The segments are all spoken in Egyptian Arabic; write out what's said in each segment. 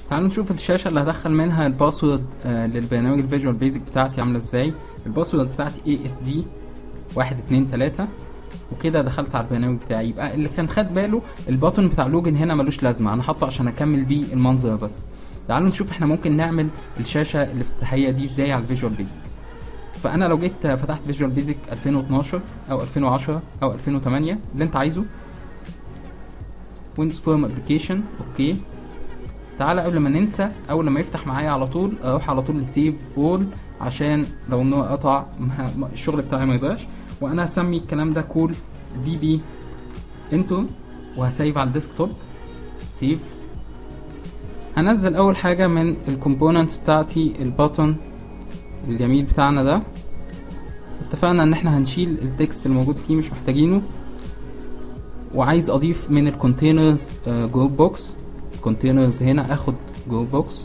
تعالوا نشوف الشاشة اللي هدخل منها الباسورد آه للبرنامج الفيجوال بيزك بتاعتي عاملة ازاي الباسورد بتاعتي اي اس دي واحد اتنين تلاتة وكده دخلت على البرنامج بتاعي يبقى اللي كان خد باله الباتون بتاع لوجن هنا ملوش لازمة انا حاطه عشان اكمل بيه المنظر بس تعالوا نشوف احنا ممكن نعمل الشاشة الافتتاحية دي ازاي على الفيجوال بيزك فانا لو جيت فتحت فيجوال بيزك 2012 او 2010 او 2008 اللي انت عايزه ويندوز فورم ابلكيشن اوكي تعالى قبل ما ننسى اول لما يفتح معايا على طول اروح على طول لسيف اول عشان لو انه قطع ما- الشغل بتاعي ما يضيعش وانا هسمي الكلام ده كول في بي انتو وهسيف على الديسكتوب سيف هنزل اول حاجه من الكومبوننتس بتاعتي الباتون الجميل بتاعنا ده اتفقنا ان احنا هنشيل التكست الموجود فيه مش محتاجينه وعايز اضيف من الكونتينرز جروب بوكس كونتينرز هنا اخد جروب بوكس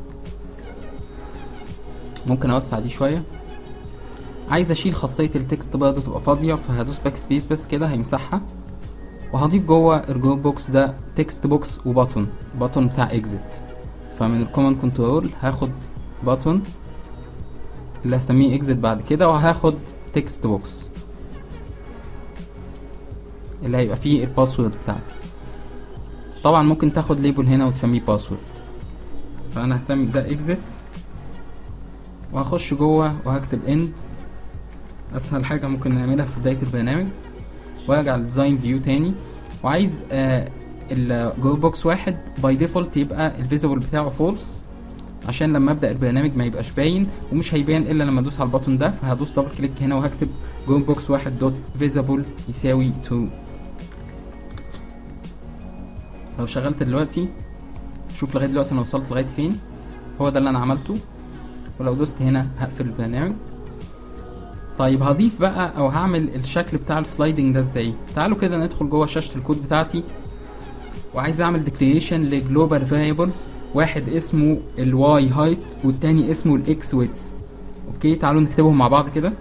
ممكن اوسع دي شويه عايز اشيل خاصيه التكست برضه تبقى فاضيه فهدوس باك سبيس بس كده هيمسحها وهضيف جوه الجروب بوكس ده تكست بوكس وباتون باتون بتاع اكزيت فمن الكوماند كنترول هاخد باتون اللي هسميه اكزيت بعد كده وهاخد تكست بوكس اللي هيبقى فيه الباسورد بتاعتي طبعا ممكن تاخد ليبل هنا وتسميه باسورد فانا هسمي ده اكزيت وهخش جوه وهكتب اند اسهل حاجه ممكن نعملها في بدايه البرنامج وارجع للديزاين فيو تاني وعايز آه الجروب بوكس واحد باي ديفولت يبقى الفيزيبل بتاعه فولس عشان لما ابدا البرنامج ما يبقاش باين ومش هيبان الا لما ادوس على البطن ده فهدوس دبل كليك هنا وهكتب جروب بوكس واحد دوت فيزيبل يساوي 2 لو شغلت دلوقتي شوف لغايه دلوقتي انا وصلت لغايه فين هو ده اللي انا عملته ولو دوست هنا هقفل البرنامج طيب هضيف بقى او هعمل الشكل بتاع السلايدنج ده ازاي تعالوا كده ندخل جوه شاشه الكود بتاعتي وعايز اعمل ديكليريشن لجلوبال فاريبلز واحد اسمه الواي هايت والتاني اسمه الاكس ويتس اوكي تعالوا نكتبهم مع بعض كده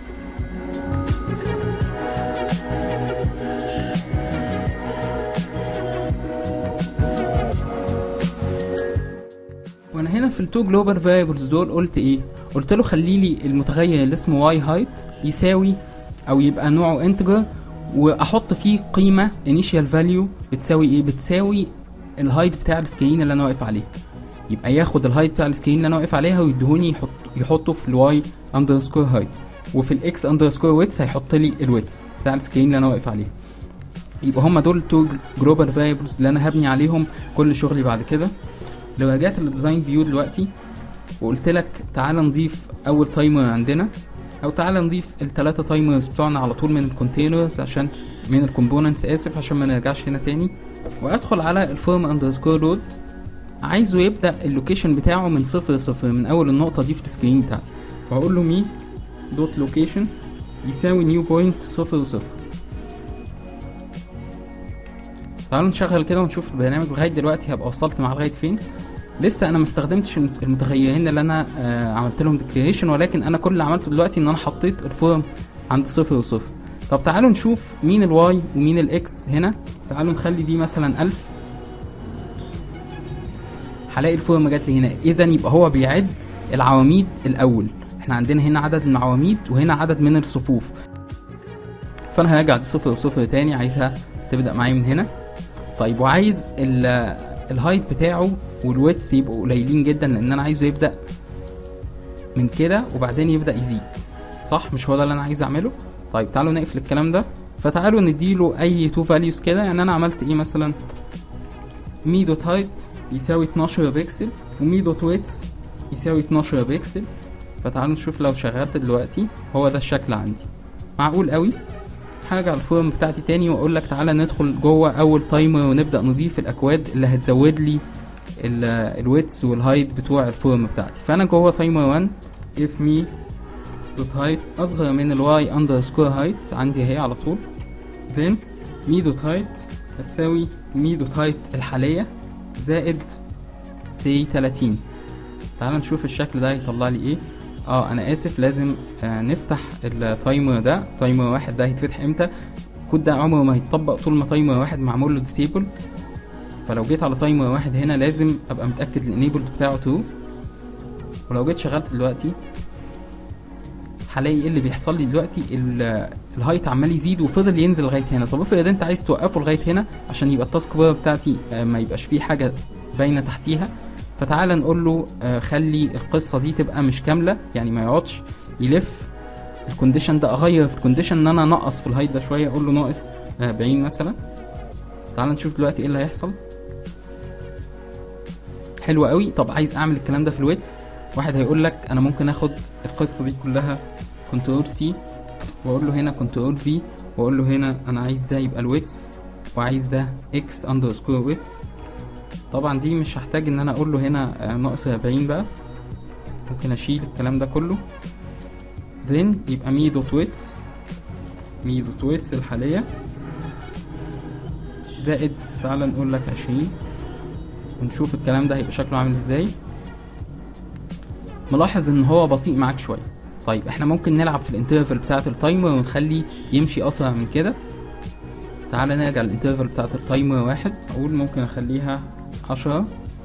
وانا هنا في التو جلوبال فاريبلز دول قلت ايه قلت له خلي لي المتغير اللي اسمه واي هايت يساوي او يبقى نوعه انتجر واحط فيه قيمه انيشال فاليو بتساوي ايه بتساوي الهايت بتاع السكرين اللي انا واقف عليه يبقى ياخد الهايت بتاع السكرين اللي انا واقف عليها ويديهوني يحط يحطه في الواي اندرسكور هايت وفي الاكس اندرسكور ويتس هيحط لي الويتس بتاع السكرين اللي انا واقف عليه يبقى هما دول تو جلوبال فاريبلز اللي انا هبني عليهم كل شغلي بعد كده لو رجعت للديزاين فيو دلوقتي وقلت لك تعالى نضيف اول تايمر عندنا او تعالى نضيف الثلاثه تايمرز بتوعنا على طول من الكونتينرز عشان من الكومبوننتس اسف عشان ما نرجعش هنا تاني وادخل على الفورم اندرسكور لود عايزه يبدا اللوكيشن بتاعه من صفر لصفر من اول النقطه دي في السكرين بتاعتي فهقول له مي دوت لوكيشن يساوي نيو بوينت صفر وصفر تعالوا نشغل كده ونشوف البرنامج لغايه دلوقتي هبقى وصلت معاه لغايه فين لسه انا ما استخدمتش المتغيرين اللي انا آه عملت لهم ديكليريشن ولكن انا كل اللي عملته دلوقتي ان انا حطيت الفورم عند صفر وصفر طب تعالوا نشوف مين الواي ومين الاكس هنا تعالوا نخلي دي مثلا ألف هلاقي الفورم جات لي هنا اذا يبقى هو بيعد العواميد الاول احنا عندنا هنا عدد من العواميد وهنا عدد من الصفوف فانا هرجع صفر وصفر تاني عايزها تبدا معايا من هنا طيب وعايز الهايت بتاعه والويتس يبقوا قليلين جدا لان انا عايزه يبدا من كده وبعدين يبدا يزيد صح مش هو ده اللي انا عايز اعمله طيب تعالوا نقفل الكلام ده فتعالوا نديله اي تو فاليوز كده يعني انا عملت ايه مثلا مي دوت هايت يساوي 12 بكسل ومي دوت ويتس يساوي 12 بكسل فتعالوا نشوف لو شغلت دلوقتي هو ده الشكل عندي معقول قوي هرجع الفورم بتاعتي تاني واقول لك تعالى ندخل جوه اول تايمر ونبدا نضيف الاكواد اللي هتزود لي الويتس والهايت بتوع الفورم بتاعتي فانا جوه تايمر 1 if me دوت هايت اصغر من الواي اندرسكور هايت عندي اهي على طول then me دوت هايت هتساوي me دوت هايت الحالية زائد سي 30 تعال نشوف الشكل ده هيطلع لي ايه اه انا اسف لازم آه نفتح التايمر ده تايمر واحد ده هيتفتح امتى الكود ده عمره ما هيتطبق طول ما تايمر واحد معمول له ديسيبل فلو جيت على تايمر واحد هنا لازم ابقى متاكد الانيبل بتاعه تو ولو جيت شغلت دلوقتي هلاقي ايه اللي بيحصل لي دلوقتي ال- الهايت عمال يزيد وفضل ينزل لغايه هنا طب افرض انت عايز توقفه لغايه هنا عشان يبقى التاسك بار بتاعتي آه، ما يبقاش فيه حاجه باينه تحتيها فتعالى نقول له آه، خلي القصه دي تبقى مش كامله يعني ما يقعدش يلف الكونديشن ده اغير في الكونديشن ان انا انقص في الهايت ده شويه اقول له ناقص آه، 40 مثلا تعال نشوف دلوقتي ايه اللي هيحصل حلو قوي طب عايز اعمل الكلام ده في الويتس واحد هيقول لك انا ممكن اخد القصه دي كلها كنترول سي واقول له هنا كنترول في واقول له هنا انا عايز ده يبقى الويتس وعايز ده اكس اندرسكور ويتس طبعا دي مش هحتاج ان انا اقول له هنا آه، ناقص 40 بقى ممكن اشيل الكلام ده كله then يبقى مي دوت ويتس مي دوت ويتس الحاليه زائد تعالى نقول لك 20 ونشوف الكلام ده هيبقى شكله عامل ازاي ملاحظ ان هو بطيء معاك شويه طيب احنا ممكن نلعب في الانترفال بتاعه التايمر ونخليه يمشي اسرع من كده تعالى نرجع للانترفال بتاعه التايمر واحد اقول ممكن اخليها عشرة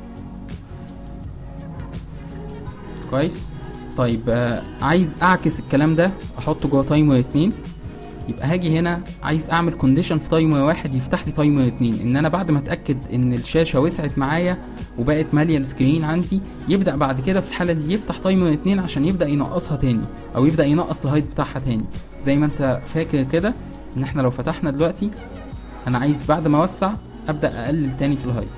كويس طيب آه عايز اعكس الكلام ده احطه جوه تايمر اتنين يبقى هاجي هنا عايز اعمل كونديشن في تايمر واحد يفتح لي تايمر اتنين ان انا بعد ما اتاكد ان الشاشه وسعت معايا وبقت ماليه السكرين عندي يبدا بعد كده في الحاله دي يفتح تايمر اتنين عشان يبدا ينقصها تاني او يبدا ينقص الهايت بتاعها تاني زي ما انت فاكر كده ان احنا لو فتحنا دلوقتي انا عايز بعد ما اوسع ابدا اقلل تاني في الهايت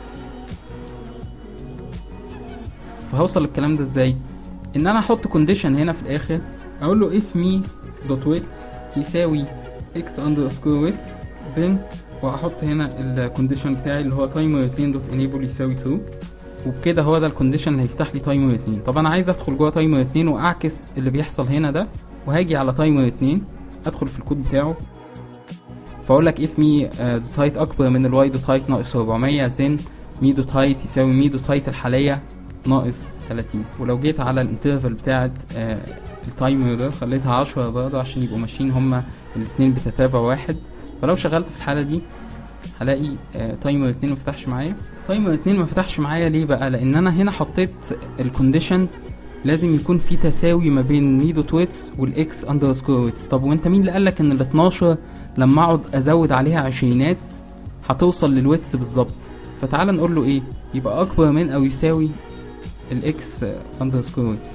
فهوصل للكلام ده ازاي ان انا احط كونديشن هنا في الاخر اقول له if me dot width يساوي x underscore width then وهحط هنا الكونديشن بتاعي اللي هو تايمر 2 دوت enable يساوي 2 وبكده هو ده الكونديشن اللي هيفتح لي تايمر 2 طب انا عايز ادخل جوه تايمر 2 واعكس اللي بيحصل هنا ده وهاجي على تايمر 2 ادخل في الكود بتاعه فاقول لك if me دوت هايت اكبر من الواي دوت هايت ناقص 400 then مي دوت هايت يساوي مي دوت هايت الحاليه ناقص 30 ولو جيت على الانترفال بتاعت آه التايمر ده خليتها 10 برضه عشان يبقوا ماشيين هما الاتنين بتتابع واحد فلو شغلت في الحاله دي هلاقي آه تايمر 2 مفتحش معايا تايمر 2 مفتحش معايا ليه بقى لان انا هنا حطيت الكونديشن لازم يكون في تساوي ما بين مي دوت ويتس والاكس اندرسكور ويتس طب وانت مين اللي قالك ان ال 12 لما اقعد ازود عليها عشرينات هتوصل للويتس بالظبط فتعال نقول له ايه يبقى اكبر من او يساوي الاكس اندرسكور ويتس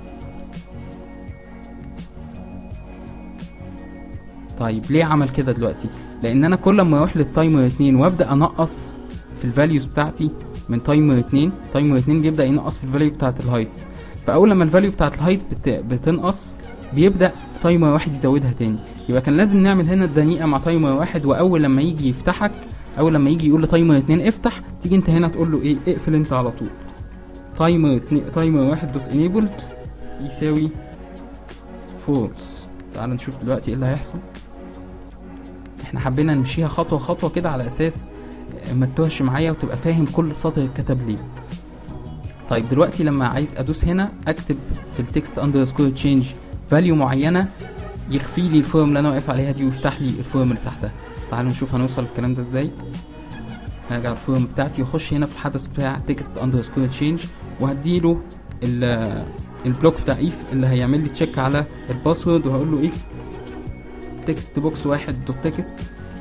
طيب ليه عمل كده دلوقتي لان انا كل ما اروح للتايمر 2 وابدا انقص في الفاليوز بتاعتي من تايمر 2 تايمر 2 بيبدا ينقص في الفاليو بتاعت الهايت فاول لما الفاليو بتاعت الهايت بت... بتنقص بيبدا تايمر واحد يزودها تاني يبقى كان لازم نعمل هنا الدنيئه مع تايمر واحد واول لما يجي يفتحك اول لما يجي يقول لتايمر 2 افتح تيجي انت هنا تقول له ايه اقفل انت على طول تايمر تايمر واحد دوت انيبلد يساوي فولس تعال نشوف دلوقتي ايه اللي هيحصل احنا حبينا نمشيها خطوه خطوه كده على اساس ما تتوهش معايا وتبقى فاهم كل سطر اتكتب ليه طيب دلوقتي لما عايز ادوس هنا اكتب في التكست اندرسكور تشينج فاليو معينه يخفي لي الفورم اللي انا واقف عليها دي ويفتح لي الفورم اللي تحتها تعالوا نشوف هنوصل الكلام ده ازاي هرجع الفورم بتاعتي واخش هنا في الحدث بتاع تكست اندرسكور تشينج وهديله البلوك بتاع ايف اللي هيعمل لي تشيك على الباسورد وهقول له ايف تكست بوكس واحد دوت تكست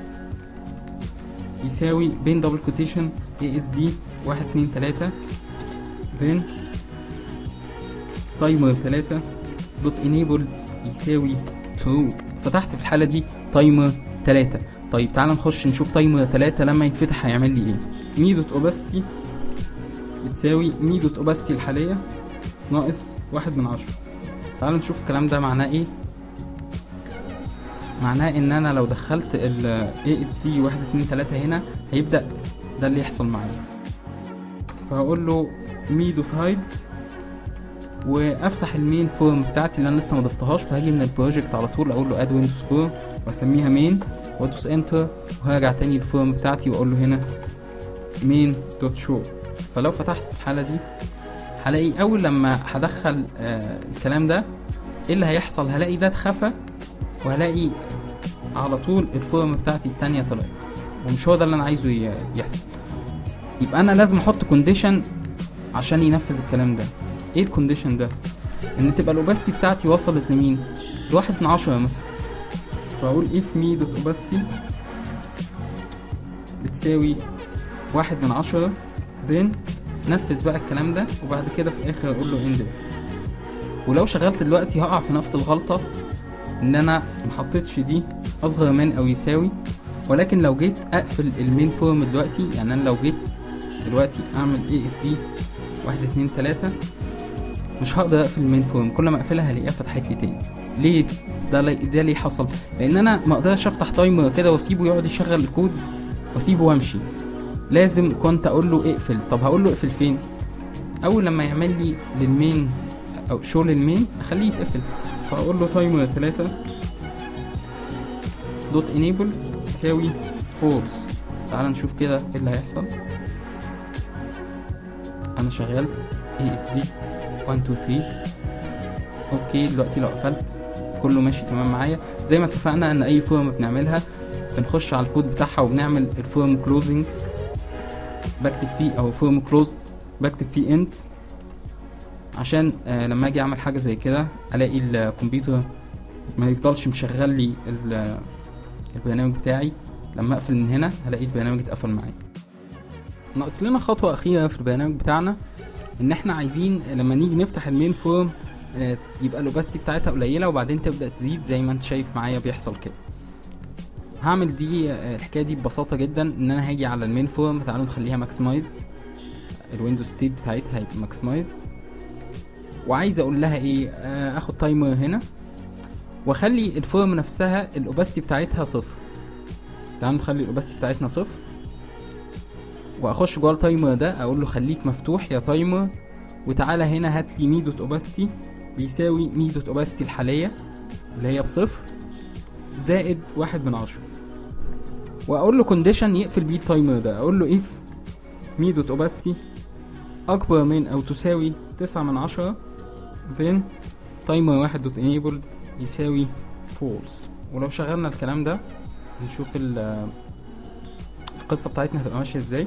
يساوي بين دبل كوتيشن اي اس دي واحد اتنين تلاتة then تايمر تلاتة دوت انيبلد يساوي ترو فتحت في الحالة دي تايمر تلاتة طيب تعال نخش نشوف تايمر تلاتة لما يتفتح هيعمل لي ايه مي دوت اوباستي بتساوي مي دوت اوباستي الحالية ناقص واحد من عشرة تعال نشوف الكلام ده معناه ايه معناه ان انا لو دخلت ال AST واحد اتنين تلاتة هنا هيبدأ ده اللي يحصل معايا فهقول له مي دوت هايد وافتح المين فورم بتاعتي اللي انا لسه ما ضفتهاش فهاجي من البروجكت على طول اقول له اد ويندوز فورم واسميها مين وادوس انتر وهرجع تاني الفورم بتاعتي واقول له هنا مين دوت شو فلو فتحت الحالة دي هلاقي اول لما هدخل آه الكلام ده ايه اللي هيحصل هلاقي ده اتخفى وهلاقي على طول الفورم بتاعتي التانية طلعت ومش هو ده اللي انا عايزه يحصل يبقى انا لازم احط كونديشن عشان ينفذ الكلام ده ايه الكونديشن ده ان تبقى الاوباستي بتاعتي وصلت لمين لواحد من عشرة مثلا فاقول if me dot opacity بتساوي واحد من عشرة then نفذ بقى الكلام ده وبعد كده في الاخر اقول له end ولو شغلت دلوقتي هقع في نفس الغلطة ان انا محطتش دي اصغر من او يساوي ولكن لو جيت اقفل المين فورم دلوقتي يعني انا لو جيت دلوقتي اعمل اي اس دي واحد اتنين تلاتة مش هقدر اقفل المين فورم كل ما اقفلها هلاقيها فتحت لي تاني ليه ده لي ده ليه حصل لان انا ما اقدرش افتح تايمر كده واسيبه يقعد يشغل الكود واسيبه وامشي لازم كنت اقول له اقفل طب هقول له اقفل فين اول لما يعمل لي للمين او شغل المين اخليه يتقفل فاقول له تايمر 3 دوت انيبل تساوي فورس تعال نشوف كده ايه اللي هيحصل انا شغلت اي اس دي 1 2 3 اوكي دلوقتي لو قفلت كله ماشي تمام معايا زي ما اتفقنا ان اي فورم بنعملها بنخش على الكود بتاعها وبنعمل الفورم كلوزنج بكتب فيه او فورم كلوز بكتب فيه انت عشان آه لما اجي اعمل حاجه زي كده الاقي الكمبيوتر ما يفضلش مشغل لي ال- البرنامج بتاعي لما اقفل من هنا هلاقي البرنامج اتقفل معايا ناقص لنا خطوه اخيره في البرنامج بتاعنا ان احنا عايزين لما نيجي نفتح المين فورم آه، يبقى الاوباستي بتاعتها قليله وبعدين تبدا تزيد زي ما انت شايف معايا بيحصل كده هعمل دي آه، الحكايه دي ببساطه جدا ان انا هاجي على المين فورم تعالوا نخليها ماكسمايزد الويندوز ستيت بتاعتها هيبقى ماكسمايزد وعايز اقول لها ايه آه، اخد تايمر هنا واخلي الفورم نفسها الاوباستي بتاعتها صفر تعالوا نخلي الاوباستي بتاعتنا صفر واخش جوه التايمر ده اقول له خليك مفتوح يا تايمر وتعالى هنا هات لي مي دوت اوباستي بيساوي مي دوت اوباستي الحاليه اللي هي بصفر زائد واحد من عشرة واقول له كونديشن يقفل بيه التايمر ده اقول له اف مي دوت اوباستي اكبر من او تساوي تسعة من عشرة then تايمر واحد دوت enabled يساوي false ولو شغلنا الكلام ده نشوف ال- القصة بتاعتنا هتبقى ماشية ازاي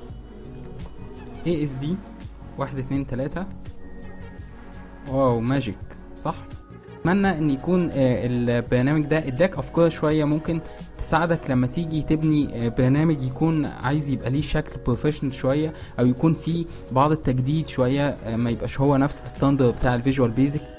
ASD واحد اتنين تلاتة واو ماجيك صح اتمنى ان يكون آه، البرنامج ده اداك افكار شويه ممكن تساعدك لما تيجي تبني آه، برنامج يكون عايز يبقى ليه شكل بروفيشنال شويه او يكون فيه بعض التجديد شويه آه، ما يبقاش هو نفس الستاندرد بتاع الفيجوال بيزك